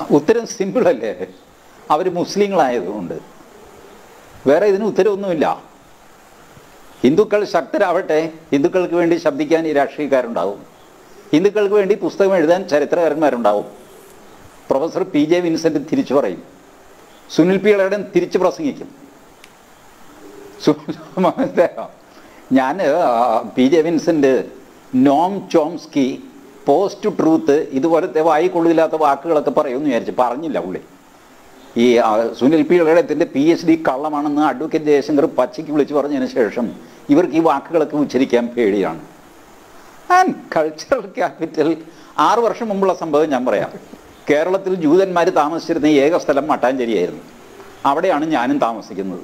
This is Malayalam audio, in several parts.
ഉത്തരം സിമ്പിളല്ലേ അവർ മുസ്ലിങ്ങളായതുകൊണ്ട് വേറെ ഇതിന് ഉത്തരവൊന്നുമില്ല ഹിന്ദുക്കൾ ശക്തരാവട്ടെ ഹിന്ദുക്കൾക്ക് വേണ്ടി ശബ്ദിക്കാൻ ഈ രാഷ്ട്രീയക്കാരുണ്ടാവും ഹിന്ദുക്കൾക്ക് വേണ്ടി പുസ്തകം എഴുതാൻ ചരിത്രകാരന്മാരുണ്ടാവും പ്രൊഫസർ പി ജെ വിൻസെന്റ് തിരിച്ചു പറയും സുനിൽ പി ഇളയടൻ തിരിച്ചു പ്രസംഗിക്കും സു- മനസ്സിലായോ? ഞാൻ P J Vincent Noam Chomsky post truth ഇതുപോലത്തെ വായിക്കൊള്ളില്ലാത്ത വാക്കുകളൊക്കെ പറയുമെന്ന് വിചാരിച്ചു പറഞ്ഞില്ല പുള്ളി ഈ ആ, സുനിൽ പി ഇളയടത്തിൻ്റെ പി എച്ച് ഡി കള്ളമാണെന്ന് അഡ്വക്കേറ്റ് ജയശങ്കർ പച്ചയ്ക്ക് വിളിച്ചു പറഞ്ഞതിന് ശേഷം ഇവർക്ക് ഈ വാക്കുകളൊക്കെ ഉച്ചരിക്കാൻ പേടിയാണ് ആൻഡ് കൾച്ചറൽ ക്യാപിറ്റൽ ആറ് വർഷം മുമ്പുള്ള സംഭവം ഞാൻ പറയാം കേരളത്തിൽ ജൂതന്മാർ താമസിച്ചിരുന്ന ഏക സ്ഥലം മട്ടാഞ്ചേരിയായിരുന്നു അവിടെയാണ് ഞാനും താമസിക്കുന്നത്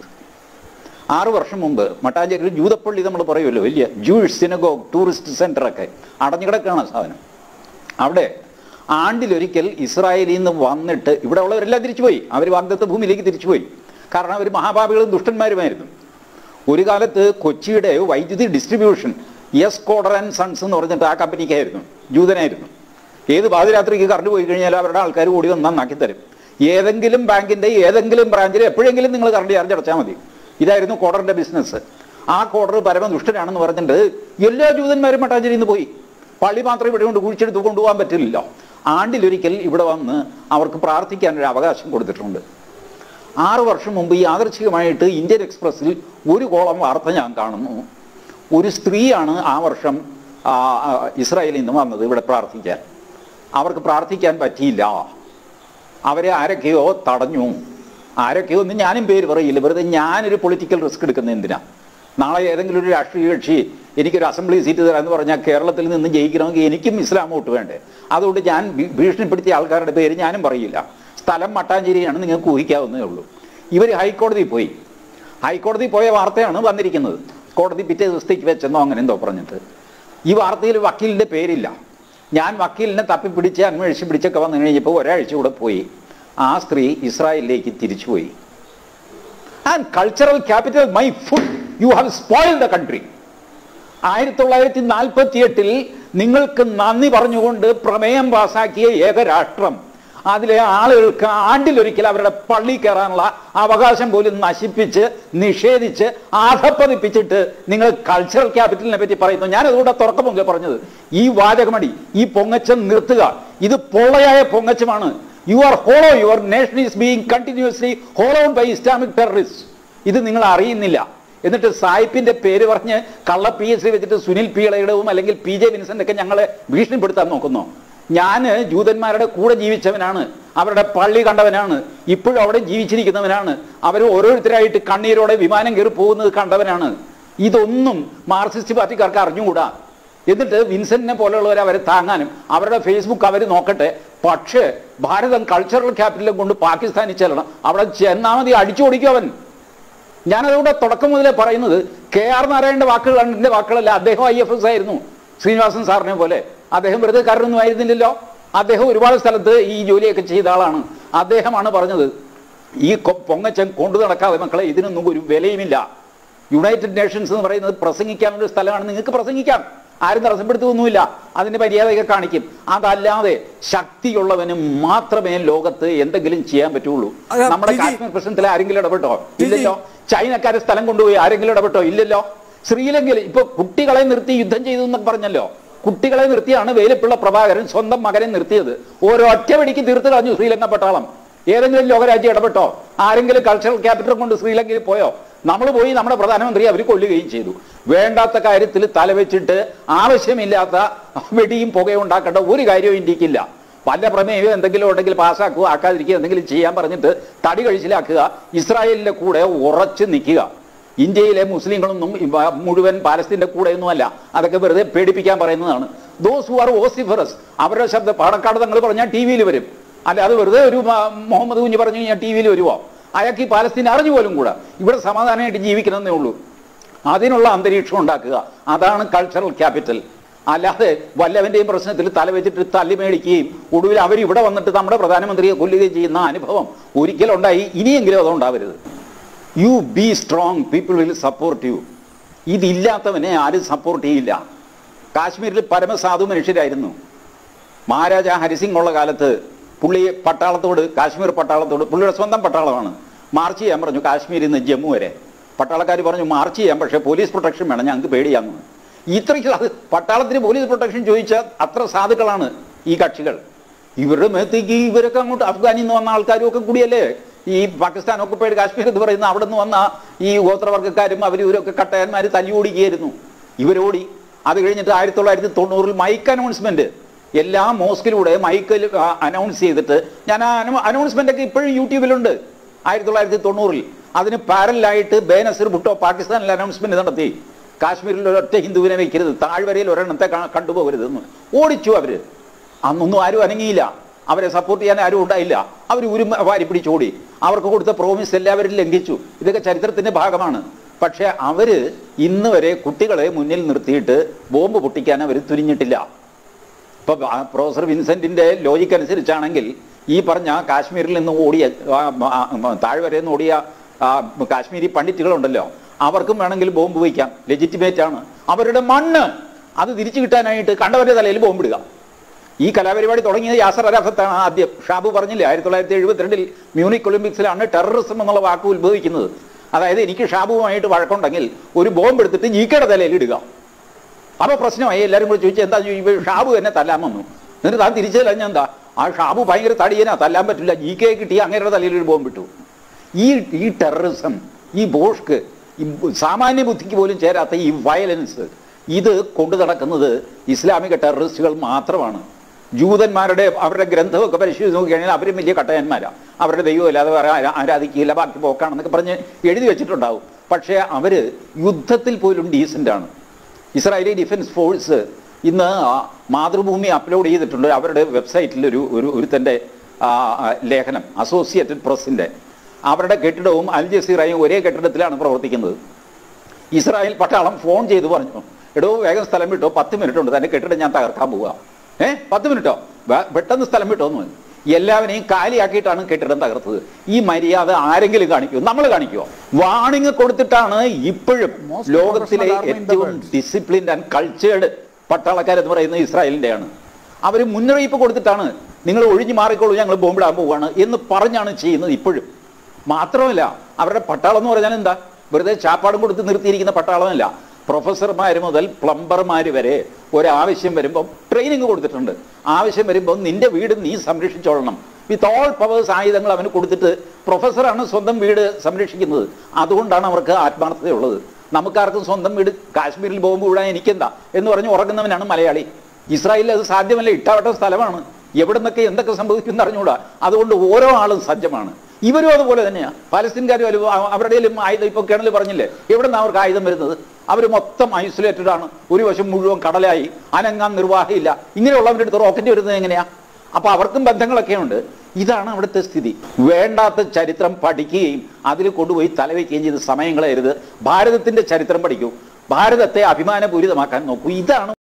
ആറു വർഷം മുമ്പ് മട്ടാഞ്ചേരിയിൽ ജൂതപ്പള്ളി നമ്മൾ പറയുമല്ലോ വലിയ ജൂയിഷ് സിനഗോഗ് ടൂറിസ്റ്റ് സെൻ്ററൊക്കെ അടഞ്ഞുകിടക്കുകയാണ് ആ സാധനം അവിടെ ആണ്ടിലൊരിക്കൽ ഇസ്രായേലിൽ നിന്ന് വന്നിട്ട് ഇവിടെ ഉള്ളവരെല്ലാം തിരിച്ചുപോയി അവർ വാഗ്ദത്ത ഭൂമിയിലേക്ക് തിരിച്ചുപോയി കാരണം അവർ മഹാഭാവികളും ദുഷ്ടന്മാരുമായിരുന്നു ഒരു കാലത്ത് കൊച്ചിയുടെ വൈദ്യുതി distribution S Koder and sons എന്ന് പറഞ്ഞിട്ട് ആ കമ്പനിക്കായിരുന്നു ജൂതനായിരുന്നു ഏത് പാതിരാത്രിക്ക് കറണ്ട് പോയി കഴിഞ്ഞാൽ അവരുടെ ആൾക്കാർ കൂടി വന്ന് നന്നാക്കി തരും ഏതെങ്കിലും ബാങ്കിന്റെ ഏതെങ്കിലും ബ്രാഞ്ചിൽ എപ്പോഴെങ്കിലും നിങ്ങൾ കറണ്ട് ചാർജ് അടച്ചാൽ മതി ഇതായിരുന്നു കോഡറിന്റെ ബിസിനസ് ആ കോഡർ പരമ ദുഷ്ടനാണെന്ന് പറഞ്ഞിട്ട് എല്ലാ ജൂതന്മാരും മട്ടാഞ്ചേരിയിൽ നിന്ന് പോയി പള്ളി മാത്രം ഇവിടെ കൊണ്ട് കുഴിച്ചെടുത്ത് കൊണ്ടുപോകാൻ പറ്റില്ലല്ലോ ആണ്ടിലൊരിക്കൽ ഇവിടെ വന്ന് അവർക്ക് പ്രാർത്ഥിക്കാനൊരു അവകാശം കൊടുത്തിട്ടുണ്ട് ആറ് വർഷം മുമ്പ് യാദർച്ഛികമായിട്ട് ഇന്ത്യൻ എക്സ്പ്രസ്സിൽ ഒരു കോളം വാർത്ത ഞാൻ കാണുന്നു ഒരു സ്ത്രീയാണ് ആ വർഷം ആ, ആ, ഇസ്രായേലിൽ നിന്ന് വന്നത് ഇവിടെ പ്രാർത്ഥിക്കാൻ അവർക്ക് പ്രാർത്ഥിക്കാൻ പറ്റിയില്ല അവരെ ആരൊക്കെയോ തടഞ്ഞു ആരൊക്കെയോ ഒന്നും ഞാനും പേര് പറയില്ല വെറുതെ ഞാനൊരു പൊളിറ്റിക്കൽ റിസ്ക് എടുക്കുന്ന എന്തിനാ നാളെ ഏതെങ്കിലും ഒരു രാഷ്ട്രീയ കക്ഷി എനിക്കൊരു അസംബ്ലി സീറ്റ് തരാമെന്ന് പറഞ്ഞാൽ കേരളത്തിൽ നിന്ന് ജയിക്കണമെങ്കിൽ എനിക്കും ഇസ്ലാം വോട്ട് വേണ്ടേ അതുകൊണ്ട് ഞാൻ ഭീ- ഭീഷണിപ്പെടുത്തിയ ആൾക്കാരുടെ പേര് ഞാനും പറയില്ല സ്ഥലം മട്ടാഞ്ചേരിയാണ് നിങ്ങൾക്ക് ഊഹിക്കാവുന്നതേ ഉള്ളൂ ഇവർ ഹൈക്കോടതിയിൽ പോയി ഹൈക്കോടതി പോയ വാർത്തയാണ് വന്നിരിക്കുന്നത് കോടതി പിറ്റേ ദിവസത്തേക്ക് വെച്ചെന്നോ അങ്ങനെ എന്തോ പറഞ്ഞിട്ട് ഈ വാർത്തയിൽ വക്കീലിൻ്റെ പേരില്ല ഞാൻ വക്കീലിനെ തപ്പിപ്പിടിച്ച് അന്വേഷിച്ച് പിടിച്ചൊക്കെ വന്നു കഴിഞ്ഞപ്പോൾ ഒരാഴ്ച കൂടെ പോയി ആ സ്ത്രീ ഇസ്രായേലിലേക്ക് തിരിച്ചുപോയി and cultural capital my food you have spoil the country ആയിരത്തി തൊള്ളായിരത്തി നാൽപ്പത്തി എട്ടിൽ നിങ്ങൾക്ക് നന്ദി പറഞ്ഞുകൊണ്ട് പ്രമേയം പാസാക്കിയ ഏക രാഷ്ട്രം അതിലെ ആളുകൾക്ക് ആണ്ടിലൊരിക്കൽ അവരുടെ പള്ളി കയറാനുള്ള അവകാശം പോലും നശിപ്പിച്ച് നിഷേധിച്ച് ആധപ്പതിപ്പിച്ചിട്ട് നിങ്ങൾ കൾച്ചറൽ ക്യാപിറ്റലിനെ പറ്റി പറയുന്നു ഞാൻ അതുകൊണ്ട് തുറക്കം മുമ്പേ പറഞ്ഞത് ഈ വാചകമടി ഈ പൊങ്ങച്ചം നിർത്തുക ഇത് പൊള്ളയായ പൊങ്ങച്ചമാണ് you are hollow your nation is being continuously hollow by Islamic terrorist ഇത് നിങ്ങൾ അറിയുന്നില്ല എന്നിട്ട് സായിപ്പിന്റെ പേര് പറഞ്ഞ് കള്ള പി എസ് സി വെച്ചിട്ട് സുനിൽ പി ഇളയിടവും അല്ലെങ്കിൽ പി ജെ വിൻസെന്റ് ഒക്കെ ഞങ്ങളെ ഭീഷണിപ്പെടുത്താൻ നോക്കുന്നു ഞാൻ ജൂതന്മാരുടെ കൂടെ ജീവിച്ചവനാണ് അവരുടെ പള്ളി കണ്ടവനാണ് ഇപ്പോഴും അവിടെ ജീവിച്ചിരിക്കുന്നവനാണ് അവർ ഓരോരുത്തരായിട്ട് കണ്ണീരോടെ വിമാനം കയറി പോകുന്നത് കണ്ടവനാണ് ഇതൊന്നും മാർക്സിസ്റ്റ് പാർട്ടിക്കാർക്ക് അറിഞ്ഞുകൂടാ എന്നിട്ട് വിൻസെന്റിനെ പോലെയുള്ളവരെ അവരെ താങ്ങാനും അവരുടെ ഫേസ്ബുക്ക് അവർ നോക്കട്ടെ പക്ഷേ ഭാരതം കൾച്ചറൽ ക്യാപിറ്റലും കൊണ്ട് പാകിസ്ഥാനിൽ ചെല്ലണം അവിടെ ചെന്നാൽ മതി അടിച്ചോടിക്കും അവൻ ഞാനതുകൊണ്ട് തുടക്കം മുതലേ പറയുന്നത് കെ ആർ നാരായണന്റെ വാക്കുകളാണ് എൻ്റെ വാക്കുകളല്ല അദ്ദേഹം ഐ എഫ് എസ് ആയിരുന്നു ശ്രീനിവാസൻ സാറിനെ പോലെ അദ്ദേഹം വെറുതെ കാരണമൊന്നും ആയിരുന്നില്ലല്ലോ അദ്ദേഹം ഒരുപാട് സ്ഥലത്ത് ഈ ജോലിയൊക്കെ ചെയ്ത ആളാണ് അദ്ദേഹമാണ് പറഞ്ഞത് ഈ കൊ- പൊങ്ങച്ചൻ കൊണ്ടു നടക്കാതെ മക്കളെ ഇതിനൊന്നും ഒരു വിലയുമില്ല യുണൈറ്റഡ് നേഷൻസ് എന്ന് പറയുന്നത് പ്രസംഗിക്കാനുള്ള സ്ഥലമാണ് നിങ്ങൾക്ക് പ്രസംഗിക്കാം ആരും തടസ്സപ്പെടുത്തുകയൊന്നുമില്ല അതിന്റെ മര്യാദയൊക്കെ കാണിക്കും അതല്ലാതെ ശക്തിയുള്ളവന് മാത്രമേ ലോകത്ത് എന്തെങ്കിലും ചെയ്യാൻ പറ്റുള്ളൂ അല്ല, നമ്മുടെ പി ജി- കാശ്മീർ പ്രശ്നത്തിൽ ആരെങ്കിലും ഇടപെട്ടോ പി ജി- ഇല്ലല്ലോ ചൈനക്കാരെ സ്ഥലം കൊണ്ടുപോയി ആരെങ്കിലും ഇടപെട്ടോ ഇല്ലല്ലോ ശ്രീലങ്കയിൽ ഇപ്പൊ കുട്ടികളെ നിർത്തി യുദ്ധം ചെയ്തു എന്നൊക്കെ പറഞ്ഞല്ലോ കുട്ടികളെ നിർത്തിയാണ് വേലപ്പിള്ള പ്രഭാകരൻ സ്വന്തം മകനെ നിർത്തിയത് ഒരൊറ്റ വെടിക്ക് തീർത്ത് കളഞ്ഞു ശ്രീലങ്ക പട്ടാളം ഏതെങ്കിലും ലോകരാജ്യം ഇടപെട്ടോ ആരെങ്കിലും കൾച്ചറൽ ക്യാപിറ്റൽ കൊണ്ട് ശ്രീലങ്കയിൽ പോയോ നമ്മൾ പോയി നമ്മുടെ പ്രധാനമന്ത്രി അവർ കൊല്ലുകയും ചെയ്തു വേണ്ടാത്ത കാര്യത്തിൽ തലവെച്ചിട്ട് ആവശ്യമില്ലാത്ത വെടിയും പുകയും ഉണ്ടാക്കേണ്ട ഒരു കാര്യവും ഇന്ത്യക്കില്ല വല്ല പ്രമേയം എന്തെങ്കിലും ഉണ്ടെങ്കിൽ പാസ്സാക്കുക ആക്കാതിരിക്കുക എന്തെങ്കിലും ചെയ്യാൻ പറഞ്ഞിട്ട് തടി കഴിച്ചിലാക്കുക ഇസ്രായേലിന്റെ കൂടെ ഉറച്ചു നിൽക്കുക ഇന്ത്യയിലെ മുസ്ലിങ്ങളൊന്നും ഇവ മുഴുവൻ പാലസ്തീന്റെ കൂടെയൊന്നുമല്ല അതൊക്കെ വെറുതെ പേടിപ്പിക്കാൻ പറയുന്നതാണ് ദോസ് ഹു ആർ ഓസിഫറസ് അവരുടെ ശബ്ദം പാണക്കാട് തങ്ങൾ പറഞ്ഞാൽ ടി വിയിൽ വരും അല്ല അത് വെറുതെ ഒരു മ- മുഹമ്മദ് കുഞ്ഞ് പറഞ്ഞു കഴിഞ്ഞാൽ ടി വിയിൽ വരുമോ അയാൾക്ക് ഈ പാലസ്തീൻ അറിഞ്ഞു പോലും കൂടാ ഇവിടെ സമാധാനമായിട്ട് ജീവിക്കണമെന്നേ ഉള്ളൂ അതിനുള്ള അന്തരീക്ഷം ഉണ്ടാക്കുക അതാണ് കൾച്ചറൽ ക്യാപിറ്റൽ അല്ലാതെ വല്ലവന്റെയും പ്രശ്നത്തിൽ തലവെച്ചിട്ട് തല്ലി മേടിക്കുകയും ഒടുവിൽ അവർ ഇവിടെ വന്നിട്ട് നമ്മുടെ പ്രധാനമന്ത്രിയെ കൊല്ലുകയും ചെയ്യുന്ന അനുഭവം ഒരിക്കലുണ്ടായി ഇനിയെങ്കിലും അതുണ്ടാവരുത് you be strong people will support you ഇതില്ലാത്തവനെ ആരും സപ്പോർട്ട് ചെയ്യില്ല കാശ്മീരിൽ പരമസാധു മനുഷ്യരായിരുന്നു മഹാരാജ ഹരിസിംഗ് ഉള്ള കാലത്ത് പുള്ളി പട്ടാളത്തോട് കാശ്മീർ പട്ടാളത്തോട് പുള്ളിയുടെ സ്വന്തം പട്ടാളമാണ് മാർച്ച് ചെയ്യാൻ പറഞ്ഞു കാശ്മീരിൽ നിന്ന് ജമ്മു വരെ പട്ടാളക്കാർ പറഞ്ഞു മാർച്ച് ചെയ്യാം പക്ഷേ പോലീസ് പ്രൊട്ടക്ഷൻ വേണം ഞങ്ങൾക്ക് പേടിയാന്ന് ഇത്രയ്ക്ക് അത് പട്ടാളത്തിന് പോലീസ് പ്രൊട്ടക്ഷൻ ചോദിച്ചാൽ അത്ര സാധുക്കളാണ് ഈ കക്ഷികൾ ഇവരുടെ മേത്തേക്ക് ഇവരൊക്കെ അങ്ങോട്ട് അഫ്ഗാനിൽ നിന്ന് വന്ന ആൾക്കാരും ഒക്കെ കൂടിയല്ലേ ഈ പാകിസ്ഥാൻ ഒക്കുപ്പൈഡ് കാശ്മീർ എന്ന് പറയുന്ന അവിടെ നിന്ന് വന്ന ഈ ഗോത്രവർഗ്ഗക്കാരും അവർ ഇവരൊക്കെ കട്ടയന്മാർ തല്ലി ഓടിക്കുകയായിരുന്നു ഇവരോടി അത് കഴിഞ്ഞിട്ട് ആയിരത്തി തൊള്ളായിരത്തി തൊണ്ണൂറിൽ മൈക്ക് അനൗൺസ്മെന്റ് എല്ലാ മോസ്കിലൂടെ മൈക്കിൽ അനൗൺസ് ചെയ്തിട്ട് ഞാൻ ആ അനൗൺസ്മെന്റ് ഒക്കെ ഇപ്പോഴും യൂട്യൂബിലുണ്ട് ആയിരത്തി തൊള്ളായിരത്തി തൊണ്ണൂറിൽ അതിന് പാരലായിട്ട് ബേനസിർ ഭുട്ടോ പാകിസ്ഥാനിൽ അനൗൺസ്മെന്റ് നടത്തി കാശ്മീരിൽ ഒരൊറ്റ ഹിന്ദുവിനെ വെക്കരുത് താഴ്വരയിൽ ഒരെണ്ണത്തെ കാ- കണ്ടുപോകരുതെന്ന് ഓടിച്ചു അവര് അന്നൊന്നും ആരും അനങ്ങിയില്ല അവരെ സപ്പോർട്ട് ചെയ്യാൻ ആരും ഉണ്ടായില്ല അവർ ഉരും വാരി പിടിച്ചോടി അവർക്ക് കൊടുത്ത പ്രോമിസ് എല്ലാവരും ലംഘിച്ചു ഇതൊക്കെ ചരിത്രത്തിന്റെ ഭാഗമാണ് പക്ഷെ അവര് ഇന്ന് വരെ കുട്ടികളെ മുന്നിൽ നിർത്തിയിട്ട് ബോംബ് പൊട്ടിക്കാൻ അവർ തുനിഞ്ഞിട്ടില്ല ഇപ്പൊ ആ പ്രൊഫസർ വിൻസെന്റിന്റെ ലോജിക്ക് അനുസരിച്ചാണെങ്കിൽ ഈ പറഞ്ഞ കാശ്മീരിൽ നിന്ന് ഓടിയ ആ, ആ, ആ, താഴ്വരയിൽ നിന്ന് ഓടിയ ആ, കാശ്മീരി പണ്ഡിറ്റുകളുണ്ടല്ലോ അവർക്കും വേണമെങ്കിൽ ബോംബ് വയ്ക്കാം ലെജിറ്റിമേറ്റ് ആണ് അവരുടെ മണ്ണ് അത് തിരിച്ചു കിട്ടാനായിട്ട് കണ്ടവരുടെ തലയിൽ ബോംബിടുക ഈ കലാപരിപാടി തുടങ്ങിയത് യാസർ അരാഫത്താണ് ആദ്യം ഷാബു പറഞ്ഞില്ലേ ആയിരത്തി തൊള്ളായിരത്തി എഴുപത്തിരണ്ടിൽ മ്യൂണിക് ഒളിമ്പിക്സിലാണ് ടെററിസം എന്നുള്ള വാക്ക് ഉത്ഭവിക്കുന്നത് അതായത് എനിക്ക് ഷാബുവുമായിട്ട് വഴക്കുണ്ടെങ്കിൽ ഒരു ബോംബ് എടുത്തിട്ട് ജീക്കയുടെ തലയിൽ ഇടുക അപ്പൊ പ്രശ്നമായി എല്ലാവരും കൂടി ചോദിച്ചു എന്താ ചോദിച്ചു ഷാബു എന്നെ തല്ലാൻ വന്നു എന്നിട്ട് താൻ തിരിച്ചല്ല ഞാൻ എന്താ ആ ഷാബു ഭയങ്കര തടിയനാ തല്ലാൻ പറ്റില്ല ജി കെ കിട്ടി അങ്ങേരുടെ തലയിൽ ഒരു ബോംബ് ഇട്ടു ഈ ഈ ടെററിസം ഈ ബോഷ്ക്ക് ഈ സാമാന്യ ബുദ്ധിക്ക് പോലും ചേരാത്ത ഈ വയലൻസ് ഇത് കൊണ്ടു നടക്കുന്നത് ഇസ്ലാമിക ടെററിസ്റ്റുകൾ മാത്രമാണ് ജൂതന്മാരുടെ അവരുടെ ഗ്രന്ഥമൊക്കെ പരിശോധിച്ച് നോക്കിക്കഴിഞ്ഞാൽ അവരും വലിയ കട്ടയന്മാരാണ് അവരുടെ ദൈവം അല്ലാതെ വേറെ ആരാ- ആരാധിക്കില്ല ബാക്കി പോക്കാണെന്നൊക്കെ പറഞ്ഞ് എഴുതി വെച്ചിട്ടുണ്ടാവും പക്ഷേ അവര് യുദ്ധത്തിൽ പോലും ഡീസൻ്റ് ആണ് ഇസ്രായേലി ഡിഫൻസ് ഫോഴ്സ് ഇന്ന് ആ മാതൃഭൂമി അപ്ലോഡ് ചെയ്തിട്ടുണ്ട് അവരുടെ വെബ്സൈറ്റിൽ ഒരു ഒരു ഒരുത്തൻ്റെ ആ, ആ, ലേഖനം അസോസിയേറ്റഡ് പ്രസിൻ്റെ അവരുടെ കെട്ടിടവും അൽ ജസീറയും ഒരേ കെട്ടിടത്തിലാണ് പ്രവർത്തിക്കുന്നത് ഇസ്രായേൽ പട്ടാളം ഫോൺ ചെയ്ത് പറഞ്ഞു എടോ വേഗം സ്ഥലം വിട്ടോ പത്ത് മിനിറ്റ് ഉണ്ട് തന്റെ കെട്ടിടം ഞാൻ തകർക്കാൻ പോവുക ഏ പത്ത് മിനിറ്റോ വേ- പെട്ടെന്ന് സ്ഥലം വിട്ടോ എന്ന് പറഞ്ഞു. എല്ലാവരെയും കാലിയാക്കിയിട്ടാണ് കെട്ടിടം തകർത്തത് ഈ മര്യാദ ആരെങ്കിലും കാണിക്കുമോ നമ്മൾ കാണിക്കുമോ വാണിംഗ് കൊടുത്തിട്ടാണ് ഇപ്പോഴും Most ലോകത്തിലെ professional army in the ഏറ്റവും world. ഡിസിപ്ലിൻഡ് ആൻഡ് കൾച്ചേർഡ് പട്ടാളക്കാരെന്ന് പറയുന്നത് ഇസ്രായേലിന്റെയാണ് അവർ മുന്നറിയിപ്പ് കൊടുത്തിട്ടാണ് നിങ്ങൾ ഒഴിഞ്ഞു മാറിക്കോളൂ ഞങ്ങൾ ബോംബിടാൻ പോവുകയാണ് എന്ന് പറഞ്ഞാണ് ചെയ്യുന്നത് ഇപ്പോഴും മാത്രമല്ല അവരുടെ പട്ടാളം എന്ന് പറഞ്ഞാൽ എന്താ വെറുതെ ചാപ്പാടും കൊടുത്ത് നിർത്തിയിരിക്കുന്ന പട്ടാളമല്ല പ്രൊഫസർമാർ മുതൽ പ്ലംബർമാർ വരെ ഒരാവശ്യം വരുമ്പോൾ ട്രെയിനിങ് കൊടുത്തിട്ടുണ്ട് ആവശ്യം വരുമ്പോൾ നിന്റെ വീട് നീ സംരക്ഷിച്ചോളണം വിത്ത് ഓൾ പവേഴ്സ് ആയുധങ്ങൾ അവന് കൊടുത്തിട്ട് പ്രൊഫസറാണ് സ്വന്തം വീട് സംരക്ഷിക്കുന്നത് അതുകൊണ്ടാണ് അവർക്ക് ആത്മാർത്ഥതയുള്ളത് നമുക്കാർക്കും സ്വന്തം വീട് കാശ്മീരിൽ ബോംബ് വിടാൻ എനിക്കെന്താ എന്ന് പറഞ്ഞ് ഉറങ്ങുന്നവനാണ് മലയാളി ഇസ്രായേലിൽ അത് സാധ്യമല്ല ഇട്ടാവട്ട സ്ഥലമാണ് എവിടെ നിന്നൊക്കെ എന്തൊക്കെ സംഭവിക്കും അറിഞ്ഞുകൂടാ അതുകൊണ്ട് ഓരോ ആളും സജ്ജമാണ് ഇവരും അതുപോലെ തന്നെയാണ് പാലസ്തീൻകാരും അല്ല അവരുടെയും ആയുധം ഇപ്പോൾ കിണൽ പറഞ്ഞില്ലേ എവിടെ നിന്നാണ് അവർക്ക് ആയുധം വരുന്നത് അവർ മൊത്തം ഐസൊലേറ്റഡ് ആണ് ഒരു വശം മുഴുവൻ കടലായി അനങ്ങാൻ നിർവാഹമില്ല ഇങ്ങനെയുള്ളവരുടെ അടുത്ത് റോക്കറ്റ് വരുന്നത് എങ്ങനെയാ അപ്പൊ അവർക്കും ബന്ധങ്ങളൊക്കെ ഉണ്ട് ഇതാണ് അവിടുത്തെ സ്ഥിതി വേണ്ടാത്ത ചരിത്രം പഠിക്കുകയും അതിൽ കൊണ്ടുപോയി തലവെക്കുകയും ചെയ്ത് സമയം കളയരുത് ഭാരതത്തിന്റെ ചരിത്രം പഠിക്കൂ ഭാരതത്തെ അഭിമാനപൂരിതമാക്കാൻ നോക്കൂ ഇതാണ്